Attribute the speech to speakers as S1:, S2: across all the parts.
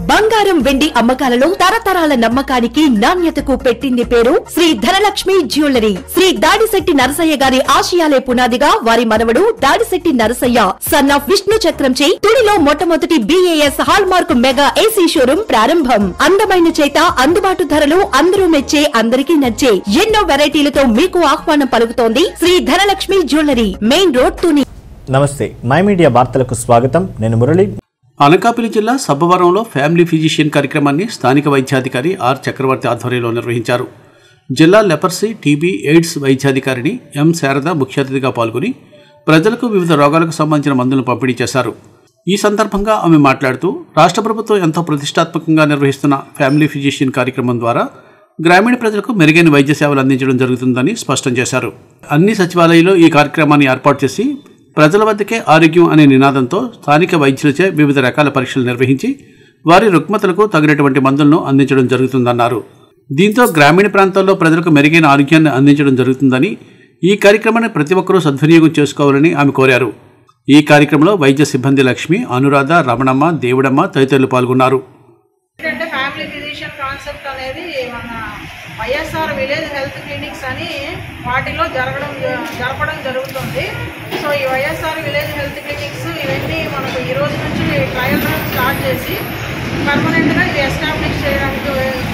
S1: బంగారం వెండి అమ్మకాలలో తరతరాల నమ్మకానికి నాణ్యతకు పెట్టింది పేరు శ్రీ ధనలక్ష్మి జ్యువెలరీ శ్రీ దాడిశెట్టి నరసయ్య గారి ఆశయాలే పునాదిగా వారి మనవడు దాడిశెట్టి నరసయ్య సన్ ఆఫ్ విష్ణు చక్రంచే తుడిలో మొట్టమొదటి BIS hallmark mega AC showroom ప్రారంభం అందమైన చేత అందుబాటు ధరలు అందరూ మెచ్చే అందరికీ నచ్చే ఎన్నో వెరైటీలతో మీకు ఆహ్వానం పలుకుతోంది Shri Dhanalakshmi jewellery main road Tuni
S2: నమస్తే మై మీడియా వార్తలకు స్వాగతం నేను మురళి
S3: అనకాపల్లి జిల్లా సబ్బవరంలో ఫ్యామిలీ ఫిజిషియన్ కార్యక్రమాన్ని స్థానిక వైద్యాధికారి ఆర్ చక్రవర్తి ఆధ్వర్యంలో నిర్వహించారు జిల్లా లెపర్సీ టీబీ ఎయిడ్స్ వైద్యాధికారిని ఎం శారద ముఖ్య అతిథిగా పాల్గొని ప్రజలకు వివిధ రోగాలకు సంబంధించిన మందులను పంపిణీ చేశారు ఈ సందర్భంగా ఆమె మాట్లాడుతూ రాష్ట్ర ప్రభుత్వం ఎంతో ప్రతిష్టాత్మకంగా నిర్వహిస్తున్న ఫ్యామిలీ ఫిజిషియన్ కార్యక్రమం ద్వారా గ్రామీణ ప్రజలకు మెరుగైన వైద్య సేవలు అందించడం జరుగుతుందని స్పష్టం చేశారు అన్ని సచివాలయాల్లో ఈ కార్యక్రమాన్ని ఏర్పాటు చేసి ప్రజల వద్దకే ఆరోగ్యం అనే నినాదంతో స్థానిక వైద్యులచే వివిధ రకాల పరీక్షలు నిర్వహించి వారి రుగ్మతలకు తగినటువంటి మందులను అందించడం జరుగుతుందన్నారు దీంతో గ్రామీణ ప్రాంతాల్లో ప్రజలకు మెరుగైన ఆరోగ్యాన్ని అందించడం జరుగుతుందని ఈ కార్యక్రమాన్ని ప్రతి ఒక్కరూ సద్వినియోగం చేసుకోవాలని ఆమె కోరారు ఈ కార్యక్రమంలో వైద్య సిబ్బంది లక్ష్మి అనురాధ రమణమ్మ దేవుడమ్మ తదితరులు పాల్గొన్నారు
S4: ఏంటంటే ఫ్యామిలీ ఫిజిషియన్ కాన్సెప్ట్ అనేది మన వైఎస్ఆర్ విలేజ్ హెల్త్ క్లినిక్స్ అని వాటిలో జరగడం జరపడం జరుగుతుంది సో ఈ వైఎస్ఆర్ విలేజ్ హెల్త్ క్లినిక్స్ ఇవన్నీ మనకు ఈ రోజు నుంచి ట్రయల్ రన్ స్టార్ట్ చేసి పర్మనెంట్గా ఇవి ఎస్టాబ్లిష్ చేయడానికి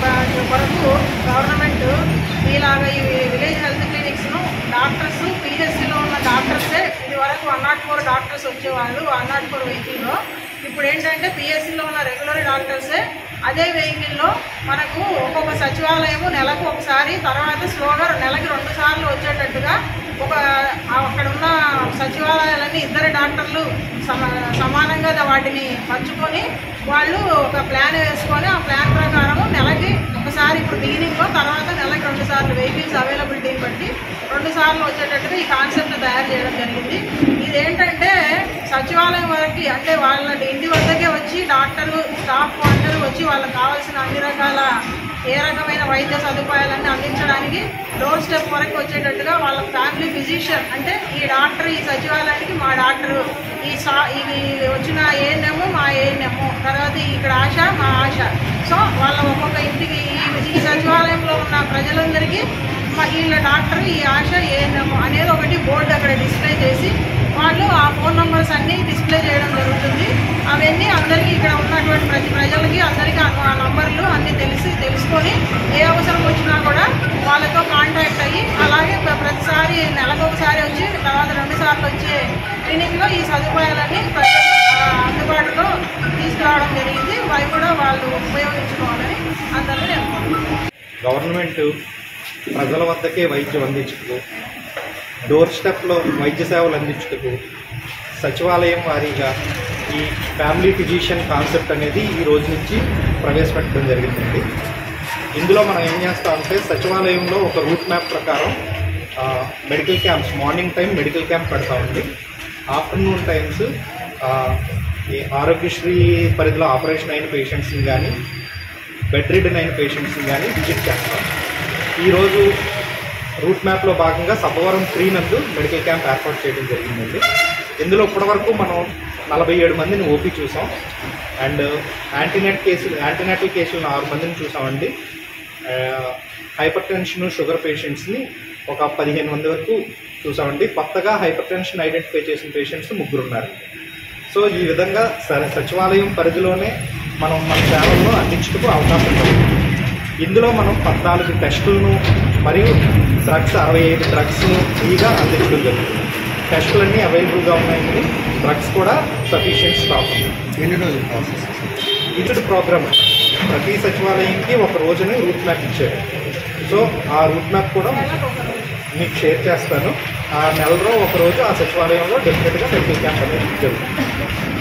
S4: వరకు గవర్నమెంట్ ఇలాగ ఈ విలేజ్ హెల్త్ క్లినిక్స్ను డాక్టర్స్ పిహెచ్సిలో ఉన్న డాక్టర్సే ఇది వరకు వన్ నాట్ ఫోర్ డాక్టర్స్ వచ్చేవాళ్ళు వన్ నాట్ ఫోర్ వెహికల్లో ఇప్పుడు ఏంటంటే పిఎస్సిలో ఉన్న రెగ్యులర్ డాక్టర్సే అదే వెహికల్లో మనకు ఒక్కొక్క సచివాలయము నెలకు ఒకసారి తర్వాత స్లోగా నెలకి రెండు సార్లు వచ్చేటట్టుగా ఒక అక్కడ ఉన్న సచివాలయాలన్నీ ఇద్దరు డాక్టర్లు సమ సమానంగా వాటిని పంచుకొని వాళ్ళు ఒక ప్లాన్ వేసుకొని ఆ ప్లాన్ ప్రకారము నెలకి ఒకసారి ఇప్పుడు బిగినింగ్లో తర్వాత నెలకి రెండు సార్లు వెహికల్స్ అవైలబిలిటీని బట్టి రెండు సార్లు వచ్చేటట్టుగా ఈ కాన్సెప్ట్ తయారు చేయడం జరిగింది ఇదేంటంటే సచివాలయం వరకు అంటే వాళ్ళ ఇంటి వద్దకే వచ్చి డాక్టర్లు స్టాఫ్ అందరూ వచ్చి వాళ్ళకి కావాల్సిన అన్ని రకాల ఏ రకమైన వైద్య సదుపాయాలన్నీ అందించడానికి డోర్ స్టెప్ వరకు వచ్చేటట్టుగా వాళ్ళ ఫ్యామిలీ ఫిజిషియన్ అంటే ఈ డాక్టర్ ఈ సచివాలయానికి మా డాక్టరు ఈ సా ఇది వచ్చిన ఏఎన్ఎం మా ఏఎన్ఎం తర్వాత ఇక్కడ ఆశ మా ఆశ సో వాళ్ళ ఒక్కొక్క ఇంటికి ఈ ఈ సచివాలయంలో ఉన్న ప్రజలందరికీ మా వీళ్ళ డాక్టర్ ఈ ఆశ ఏఎన్ఎం అనేది ఒకటి బోర్డు అక్కడ డిస్ప్లే చేసి వాళ్ళు ఆ ఫోన్ నంబర్స్ అన్నీ డిస్ప్లే చేయడం జరుగుతుంది అవన్నీ అందరికీ ఇక్కడ ఉన్నటువంటి ప్రతి ప్రజలకి అందరికీ ఆ ఆ నంబర్లు అన్నీ తెలిసి తెలుసుకొని ఏ అవసరం వచ్చినా కూడా వాళ్ళతో కాంటాక్ట్ అయ్యి అలాగే ప్ర- ప్రతిసారి నెలకు ఒకసారి వచ్చి తర్వాత రెండు సార్లు వచ్చే క్లినిక్లో ఈ సదుపాయాలన్నీ ప్రజలు ఆ, అందుబాటులో తీసుకురావడం జరిగింది అవి కూడా వాళ్ళు ఉపయోగించుకోవాలని అందరికీ నేను కోరుకుంటున్నాను.
S5: గవర్నమెంట్ ప్రజల వద్దకే వైద్యం అందించుటకు డోర్ స్టెప్లో వైద్య సేవలు అందించుటకు సచివాలయం వారీగా ఈ ఫ్యామిలీ ఫిజిషియన్ కాన్సెప్ట్ అనేది ఈ రోజు నుంచి ప్రవేశపెట్టడం జరిగిందండి ఇందులో మనం ఏం చేస్తామంటే సచివాలయంలో ఒక రూట్ మ్యాప్ ప్రకారం ఆ, medical camps morning time medical camp పెడతామండి ఆఫ్టర్నూన్ టైమ్స్ ఆ, ఈ ఆరోగ్యశ్రీ పరిధిలో ఆపరేషన్ అయిన పేషెంట్స్ని కానీ బెడ్ రిడన్ అయిన పేషెంట్స్ని కానీ విజిట్ చేస్తాం ఈరోజు రూట్ మ్యాప్లో భాగంగా సబ్బవరం త్రీ నందు మెడికల్ క్యాంప్ ఏర్పాటు చేయడం జరిగిందండి ఇందులో ఇప్పటివరకు మనం నలభై ఏడు మందిని ఓపీ చూసాం అండ్ యాంటీనెట్ కేసులు యాంటీనెటల్ కేసులను ఆరు మందిని చూసామండి హైపర్ టెన్షన్ షుగర్ పేషెంట్స్ని ఒక పదిహేను మంది వరకు చూసామండి కొత్తగా హైపర్ టెన్షన్ ఐడెంటిఫై చేసిన పేషెంట్స్ ముగ్గురు ఉన్నారండి సో ఈ విధంగా స- సచివాలయం పరిధిలోనే మనం మన సేవలను అందించుటకు అవకాశం ఉంది ఇందులో మనం పద్నాలుగు టెస్టులను మరియు డ్రగ్స్ అరవై ఐదు డ్రగ్స్ను ఫ్రీగా అందించడం జరుగుతుంది టెస్టులన్నీ అవైలబుల్గా ఉన్నాయండి డ్రగ్స్ కూడా సఫిషియెంట్ స్టాక్ ఉంది
S6: ఎన్ని రోజులు ప్రాసెస్
S5: ఇతడు ప్రోగ్రామ్ ప్రతి సచివాలయంకి ఒక రోజుని రూట్ మ్యాప్ ఇచ్చారు సో ఆ రూట్ మ్యాప్ కూడా మీకు షేర్ చేస్తాను ఆ నెలలో ఒక రోజు ఆ సచివాలయంలో డెఫినెట్గా మెడికల్ క్యాంప్ అనేది జరుగుతుంది